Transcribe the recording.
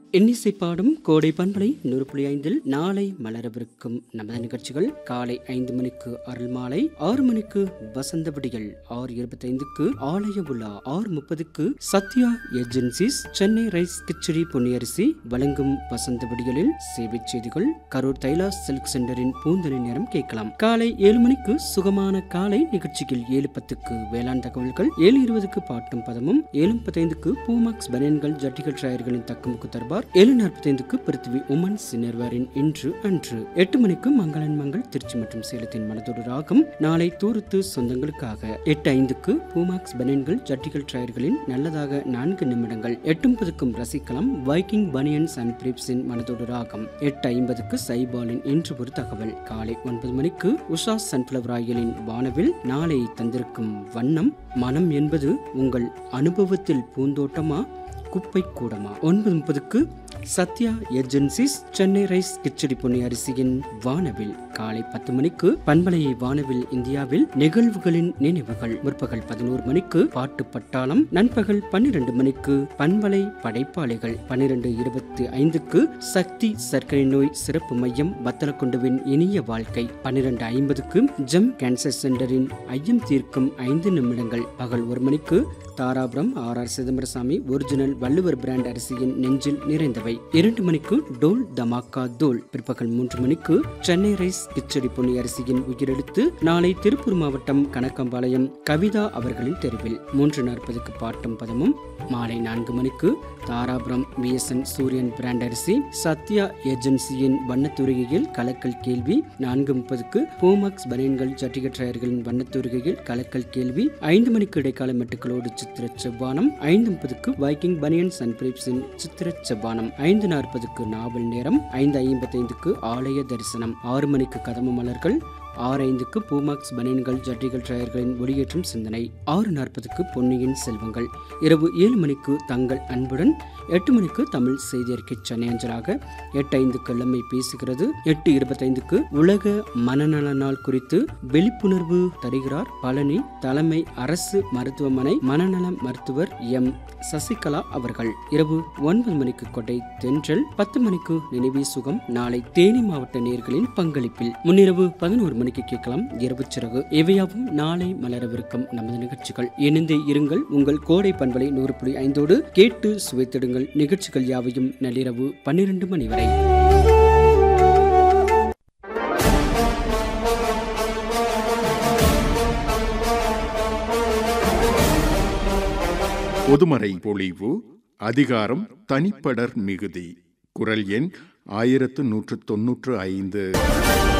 இன்னிசை பாடும் கோடை பண்பலை நூறு புள்ளி ஐந்தில் நாளை மலரவிருக்கும் நமது நிகழ்ச்சிகள் காலை ஐந்து மணிக்கு அருள் மாலை ஆறு மணிக்கு வசந்த விடிகள் ஆறு இருபத்தைந்துக்கு ஆலய விழா ஆறு முப்பதுக்கு சத்யா ஏஜென்சிஸ் சென்னை ரைஸ் கிச்சடி பொன்னியரிசி வழங்கும் வசந்த விடிகளில் சேவை செய்திகள் கரூர் தைலாஸ் சில்க் சென்டரின் பூந்தொழி நேரம் கேட்கலாம் காலை ஏழு மணிக்கு சுகமான காலை நிகழ்ச்சியில் ஏழு பத்துக்கு வேளாண் தகவல்கள் ஏழு இருபதுக்கு பாட்டும் பதமும் ஏழு முப்பத்தைந்துக்கு பூமாக்ஸ் பனியன்கள் ஜட்டிகள் டிராயர்களின் தக்கமுக்கு தருவார் ஏழு நாற்பத்தைந்துக்கு பிருத்திவி உமன் சினர்வாரின் இன்று அன்று எட்டு மணிக்கு மங்களன் மங்கள் திருச்சி மற்றும் சேலத்தின் மனதோடு ராகம் நாளை தூரத்து சொந்தங்களுக்காக எட்டு ஐந்துக்கு பூமாக்ஸ் பனியன்கள் ஜட்டிகள் டிராயர்களின் நல்லதாக நான்கு நிமிடங்கள் எட்டு முப்பதுக்கும் ரசிக்கலாம் வைக்கிங் பனியன்ஸ் அண்ட் பிரிப்ஸின் மனதோடு ராகம் எட்டு ஐம்பதுக்கு சைபாலின் இன்று ஒரு தகவல் காலை ஒன்பது மணிக்கு உஷா சன்ஃபிளவர் ஆயிலின் வானவில் நாளை தந்திருக்கும் வண்ணம் மனம் என்பது உங்கள் அனுபவத்தில் பூந்தோட்டமா குப்பை கூடமா ஒன்பது முப்பதுக்கு சத்யா ஏஜென்சிஸ் சென்னை ரைஸ் கிச்சடி பொன்னி அரிசியின் வானவில் காலை பத்து மணிக்கு பண்பலையை வானவில் இந்தியாவில் நிகழ்வுகளின் நினைவுகள் முற்பகல் பதினோரு மணிக்கு பாட்டு பட்டாளம் நண்பகல் பன்னிரண்டு மணிக்கு பண்பலை படைப்பாளிகள் பன்னிரண்டு இருபத்தி ஐந்துக்கு சக்தி சர்க்கரை நோய் சிறப்பு மையம் வத்தலக்குண்டுவின் இனிய வாழ்க்கை பன்னிரண்டு ஐம்பதுக்கு ஜெம் கேன்சர் சென்டரின் ஐயம் தீர்க்கும் ஐந்து நிமிடங்கள் பகல் ஒரு மணிக்கு Dharapuram R R Chidambarasamy original Valluvar brand அரிசியின் நெஞ்சில் நிறைந்தவை இரண்டு மணிக்கு டோல் தமாக்கா தோல் பிற்பகல் மூன்று மணிக்கு சென்னை ரைஸ் கிச்சடி பொன்னி அரிசியின் உயிரெழுத்து நாளை திருப்பூர் மாவட்டம் கணக்கம்பாளையம் கவிதா அவர்களின் தெருவில் மூன்று நாற்பதுக்கு பாட்டும் பதமும் மாலை நான்கு மணிக்கு தாராபுரம் பிஎஸ்என் சூரியன் பிராண்ட் அரிசி சத்யா ஏஜென்சியின் வண்ணத்தூரிகையில் கலக்கல் கேள்வி நான்கு முப்பதுக்கு பூமக்ஸ் பனியன்கள் ஜட்டிக டயர்களின் வண்ணத்தூரிகையில் கலக்கல் கேள்வி ஐந்து மணிக்கு இடைக்கால மெட்டுக்களோடு சித்திர செவ்வானம் ஐந்து முப்பதுக்கு வைக்கிங் பனியன்ஸ் அண்ட் பிரிப்ஸின் சித்திர செவ்வானம் ஐந்து நாற்பதுக்கு நாவல் நேரம் ஐந்து ஐம்பத்தைந்துக்கு ஆலய தரிசனம் ஆறு மணிக்கு கதம மலர்கள் ஆறு ஐந்துக்கு பூமாக்ஸ் பனியன்கள் ஜட்டிகள் டயர்களின் ஒளியேற்றும் சிந்தனை ஆறு நாற்பதுக்கு பொன்னியின் செல்வங்கள் இரவு ஏழு மணிக்கு தங்கள் அன்புடன் எட்டு மணிக்கு தமிழ் செய்தி அறிக்கை சென்னை அஞ்சலாக எட்டு ஐந்துக்கு எல்லாமே பேசுகிறது எட்டு இருபத்தைந்துக்கு உலக மனநல நாள் குறித்து விழிப்புணர்வு தருகிறார் பழனி தலைமை அரசு மருத்துவமனை மனநல மருத்துவர் எம் சசிகலா அவர்கள் இரவு ஒன்பது மணிக்கு கொடை தென்றல் பத்து மணிக்கு நினைவே சுகம் நாளை தேனி மாவட்ட நேர்களின் பங்களிப்பில் முன்னிரவு பதினோரு மணிக்கு கேட்கலாம் இரவு சிறகு இவையாவும் நாளை மலரவிருக்கும் நமது நிகழ்ச்சிகள் இணைந்தே இருங்கள் உங்கள் கோடை பண்பலை நூறு புள்ளி ஐந்தோடு கேட்டு சுவைத்திடுங்கள் நிகழ்ச்சிகள் யாவையும் நள்ளிரவு பன்னிரண்டு மணி வரை பொதுமறை பொழிவு அதிகாரம் தனிப்படர் மிகுதி குரல் எண் ஆயிரத்து நூற்று தொன்னூற்று ஐந்து